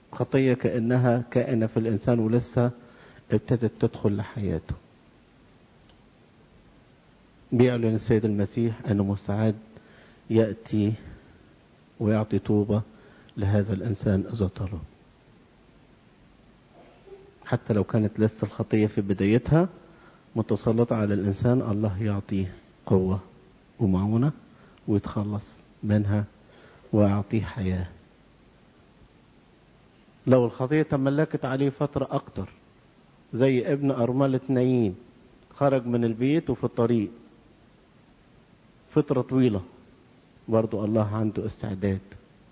خطية كأنها كائنة في الإنسان ولسه ابتدت تدخل لحياته بيعلن السيد المسيح أنه مستعد يأتي ويعطي طوبة لهذا الإنسان إذا طلب حتى لو كانت لسه الخطية في بدايتها متسلطة على الإنسان الله يعطيه قوة ومعونة ويتخلص منها ويعطيه حياة لو الخطية تملكت عليه فترة أكتر زي ابن أرملة نايين خرج من البيت وفي الطريق فترة طويلة برضو الله عنده استعداد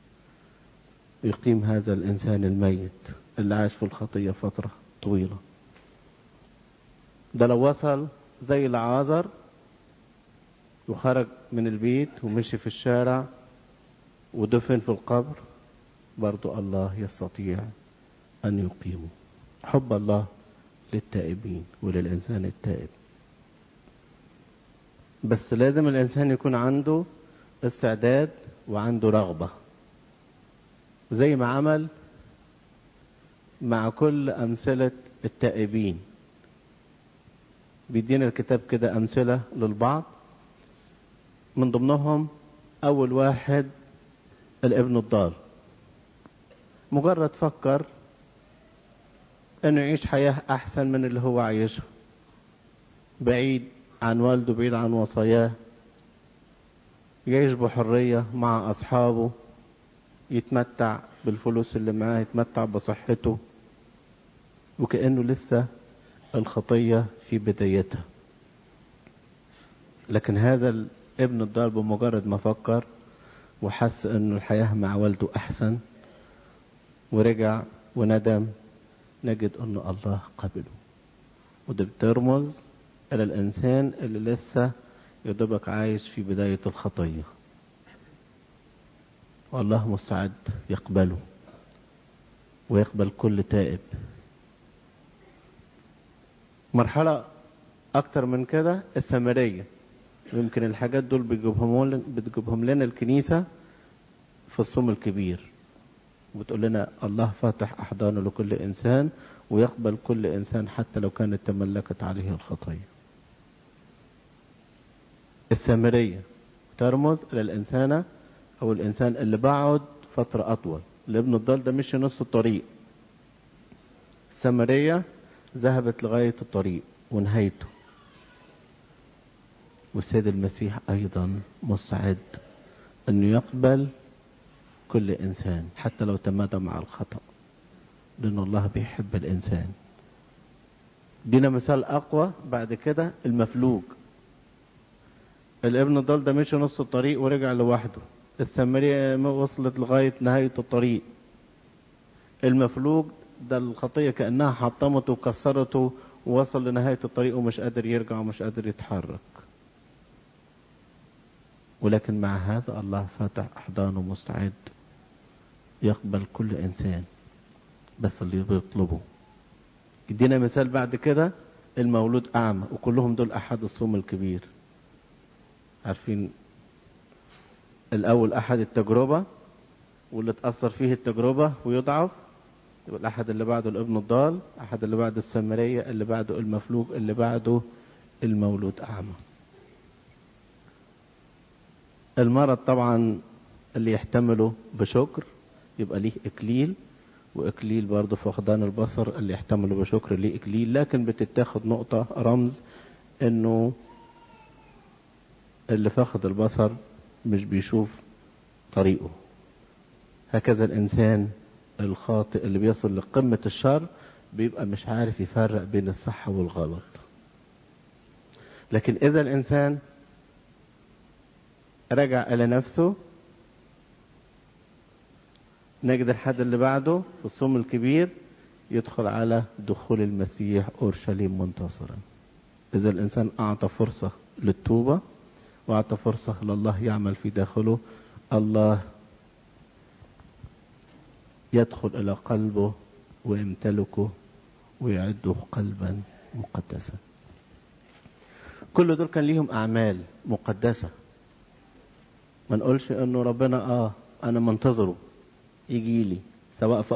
يقيم هذا الإنسان الميت اللي عاش في الخطية فترة طويلة ده لو وصل زي العازر وخرج من البيت ومشي في الشارع ودفن في القبر برضو الله يستطيع أن يقيمه حب الله للتائبين وللإنسان التائب بس لازم الإنسان يكون عنده استعداد وعنده رغبة زي ما عمل مع كل أمثلة التائبين بيدينا الكتاب كده أمثلة للبعض من ضمنهم أول واحد الابن الضال مجرد فكر انه يعيش حياة احسن من اللي هو عايشها بعيد عن والده بعيد عن وصاياه يعيش بحرية مع اصحابه يتمتع بالفلوس اللي معاه يتمتع بصحته وكأنه لسه الخطية في بدايتها لكن هذا الابن الضال بمجرد ما فكر وحس انه الحياة مع والده احسن ورجع وندم نجد ان الله قبله وده بترمز الى الانسان اللي لسه يدوبك عايش في بداية الخطية والله مستعد يقبله ويقبل كل تائب مرحلة اكتر من كده السامرية يمكن الحاجات دول بتجيبهم بتجيبهم لنا الكنيسة في الصوم الكبير وبتقول لنا الله فاتح أحضانه لكل إنسان ويقبل كل إنسان حتى لو كانت تملكت عليه الخطية السامرية ترمز إلى الإنسانة أو الإنسان اللي بعد فترة أطول الابن الضال ده مشي نص الطريق السامرية ذهبت لغاية الطريق ونهايته والسيد المسيح أيضا مستعد أنه يقبل كل إنسان حتى لو تمادى مع الخطأ لأن الله بيحب الإنسان دينا مثال أقوى بعد كده المفلوج الابن الضال ده مشي نص الطريق ورجع لوحده السامرية وصلت لغاية نهاية الطريق المفلوج ده الخطية كأنها حطمته وكسرته ووصل لنهاية الطريق ومش قادر يرجع ومش قادر يتحرك ولكن مع هذا الله فاتح أحضانه مستعد يقبل كل إنسان بس اللي بيطلبه يدينا مثال بعد كده المولود أعمى وكلهم دول أحد الصوم الكبير عارفين الأول أحد التجربة واللي تأثر فيه التجربة ويضعف يبقى الأحد اللي بعده الابن الضال أحد اللي بعده السامرية اللي بعده المفلوج اللي بعده المولود أعمى المرض طبعا اللي يحتمله بشكر يبقى ليه إكليل وإكليل برضه فقدان البصر اللي يحتمله بشكر ليه إكليل لكن بتتاخد نقطة رمز إنه اللي فقد البصر مش بيشوف طريقه هكذا الإنسان الخاطئ اللي بيصل لقمة الشر بيبقى مش عارف يفرق بين الصح والغلط لكن إذا الإنسان رجع إلى نفسه نجد الحد اللي بعده في الصوم الكبير يدخل على دخول المسيح أورشليم منتصرا إذا الإنسان أعطى فرصة للتوبة وأعطى فرصة لله يعمل في داخله الله يدخل إلى قلبه ويمتلكه ويعده قلبا مقدسا كل دول كان ليهم أعمال مقدسة ما نقولش انه ربنا اه انا منتظره يجي لي سواء في